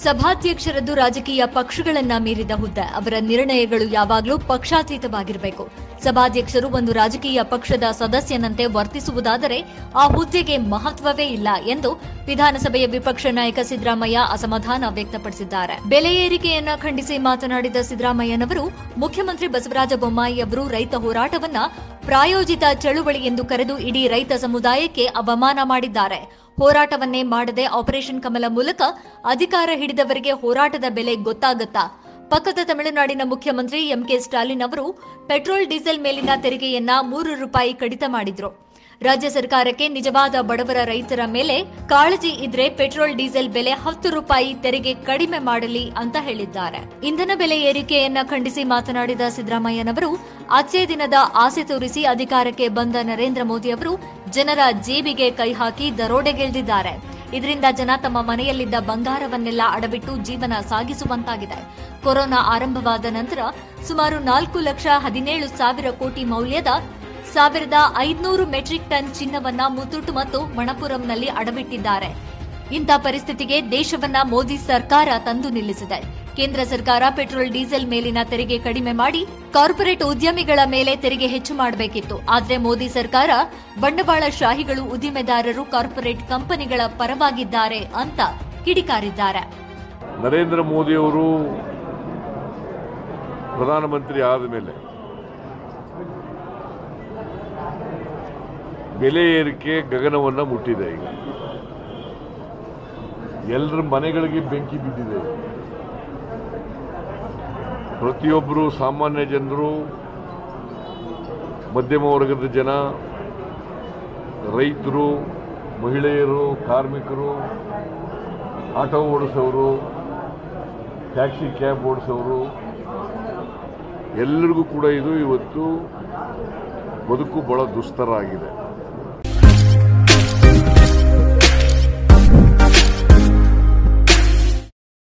ಸಭಾಧ್ಯಕ್ಷರದ್ದು ರಾಜಕೀಯ ಪಕ್ಷಗಳನ್ನ ಮೀರಿದ ಹುದ್ದೆ ಅವರ ನಿರ್ಣಯಗಳು ಯಾವಾಗಲೂ ಪಕ್ಷಾತೀತವಾಗಿರಬೇಕು ಸಭಾಧ್ಯಕ್ಷರು ಒಂದು ರಾಜಕೀಯ ಪಕ್ಷದ ಸದಸ್ಯನಂತೆ ವರ್ತಿಸುವುದಾದರೆ ಆ ಹುದ್ದೆಗೆ ಮಹತ್ವವೇ ಇಲ್ಲ ಎಂದು ವಿಧಾನಸಭೆಯ ವಿಪಕ್ಷ ನಾಯಕ ಸಿದ್ದರಾಮಯ್ಯ ಅಸಮಾಧಾನ ವ್ಯಕ್ತಪಡಿಸಿದ್ದಾರೆ ಬೆಲೆ ಏರಿಕೆಯನ್ನ ಖಂಡಿಸಿ ಮಾತನಾಡಿದ ಸಿದ್ದರಾಮಯ್ಯನವರು ಮುಖ್ಯಮಂತ್ರಿ ಬಸವರಾಜ ಬೊಮ್ಮಾಯಿ ಅವರು ರೈತ ಹೋರಾಟವನ್ನ ಪ್ರಾಯೋಜಿತ ಚಳುವಳಿ ಎಂದು ಕರೆದು ಇಡೀ ರೈತ ಸಮುದಾಯಕ್ಕೆ ಅವಮಾನ ಮಾಡಿದ್ದಾರೆ ಹೋರಾಟವನ್ನೇ ಮಾಡದೆ ಆಪರೇಷನ್ ಕಮಲ ಮೂಲಕ ಅಧಿಕಾರ ಹಿಡಿದವರಿಗೆ ಹೋರಾಟದ ಬೆಲೆ ಗೊತ್ತಾಗತ್ತಾ ಪಕ್ಕದ ತಮಿಳುನಾಡಿನ ಮುಖ್ಯಮಂತ್ರಿ ಎಂಕೆ ಸ್ಟಾಲಿನ್ ಅವರು ಪೆಟ್ರೋಲ್ ಡೀಸೆಲ್ ಮೇಲಿನ ತೆರಿಗೆಯನ್ನ ಮೂರು ರೂಪಾಯಿ ಕಡಿತ ಮಾಡಿದ್ರು ರಾಜ್ಯ ಸರ್ಕಾರಕ್ಕೆ ನಿಜವಾದ ಬಡವರ ರೈತರ ಮೇಲೆ ಕಾಳಜಿ ಇದ್ರೆ ಪೆಟ್ರೋಲ್ ಡೀಸೆಲ್ ಬೆಲೆ ಹತ್ತು ರೂಪಾಯಿ ತೆರಿಗೆ ಕಡಿಮೆ ಮಾಡಲಿ ಅಂತ ಹೇಳಿದ್ದಾರೆ ಇಂಧನ ಬೆಲೆ ಏರಿಕೆಯನ್ನ ಖಂಡಿಸಿ ಮಾತನಾಡಿದ ಸಿದ್ದರಾಮಯ್ಯನವರು ಅಚ್ಚೇ ದಿನದ ಆಸೆ ತೋರಿಸಿ ಅಧಿಕಾರಕ್ಕೆ ಬಂದ ನರೇಂದ್ರ ಮೋದಿ ಅವರು ಜನರ ಜೇಬಿಗೆ ಕೈ ಹಾಕಿ ದರೋಡೆಗೆಳೆದಿದ್ದಾರೆ ಇದರಿಂದ ಜನ ತಮ್ಮ ಮನೆಯಲ್ಲಿದ್ದ ಬಂಗಾರವನ್ನೆಲ್ಲ ಅಡವಿಟ್ಟು ಜೀವನ ಸಾಗಿಸುವಂತಾಗಿದೆ ಕೊರೋನಾ ಆರಂಭವಾದ ನಂತರ ಸುಮಾರು ನಾಲ್ಕು ಲಕ್ಷ ಹದಿನೇಳು ಸಾವಿರ ಕೋಟಿ ಮೌಲ್ಯದ ಸಾವಿರದ ಐದುನೂರು ಮೆಟ್ರಿಕ್ ಟನ್ ಚಿನ್ನವನ್ನ ಮುತ್ತೂಟು ಮತ್ತು ಮಣಪುರಂನಲ್ಲಿ ಅಡವಿಟ್ಟಿದ್ದಾರೆ ಇಂಥ ಪರಿಸ್ಥಿತಿಗೆ ದೇಶವನ್ನ ಮೋದಿ ಸರ್ಕಾರ ತಂದು ನಿಲ್ಲಿಸಿದೆ ಕೇಂದ್ರ ಸರ್ಕಾರ ಪೆಟ್ರೋಲ್ ಡೀಸೆಲ್ ಮೇಲಿನ ತೆರಿಗೆ ಕಡಿಮೆ ಮಾಡಿ ಕಾರ್ಪೊರೇಟ್ ಉದ್ಯಮಿಗಳ ಮೇಲೆ ತೆರಿಗೆ ಹೆಚ್ಚು ಮಾಡಬೇಕಿತ್ತು ಆದ್ರೆ ಮೋದಿ ಸರ್ಕಾರ ಬಂಡವಾಳ ಶಾಹಿಗಳು ಉದ್ದಿಮೆದಾರರು ಕಾರ್ಪೊರೇಟ್ ಕಂಪನಿಗಳ ಪರವಾಗಿದ್ದಾರೆ ಅಂತ ಕಿಡಿಕಾರಿದ್ದಾರೆ ನರೇಂದ್ರ ಮೋದಿಯವರು ಪ್ರಧಾನಮಂತ್ರಿ ಆದ ಮೇಲೆ ಬೆಲೆ ಏರಿಕೆ ಗಗನವನ್ನು ಮುಟ್ಟಿದೆ ಈಗ ಎಲ್ಲರ ಮನೆಗಳಿಗೆ ಬೆಂಕಿ ಬಿದ್ದಿದೆ ಪ್ರತಿಯೊಬ್ಬರು ಸಾಮಾನ್ಯ ಜನರು ಮಧ್ಯಮ ವರ್ಗದ ಜನ ರೈತರು ಮಹಿಳೆಯರು ಕಾರ್ಮಿಕರು ಆಟೋ ಓಡಿಸೋರು ಟ್ಯಾಕ್ಸಿ ಕ್ಯಾಬ್ ಓಡಿಸೋರು ಎಲ್ಲರಿಗೂ ಕೂಡ ಇದು ಇವತ್ತು ಬದುಕು ಬಹಳ ದುಸ್ತರ ಆಗಿದೆ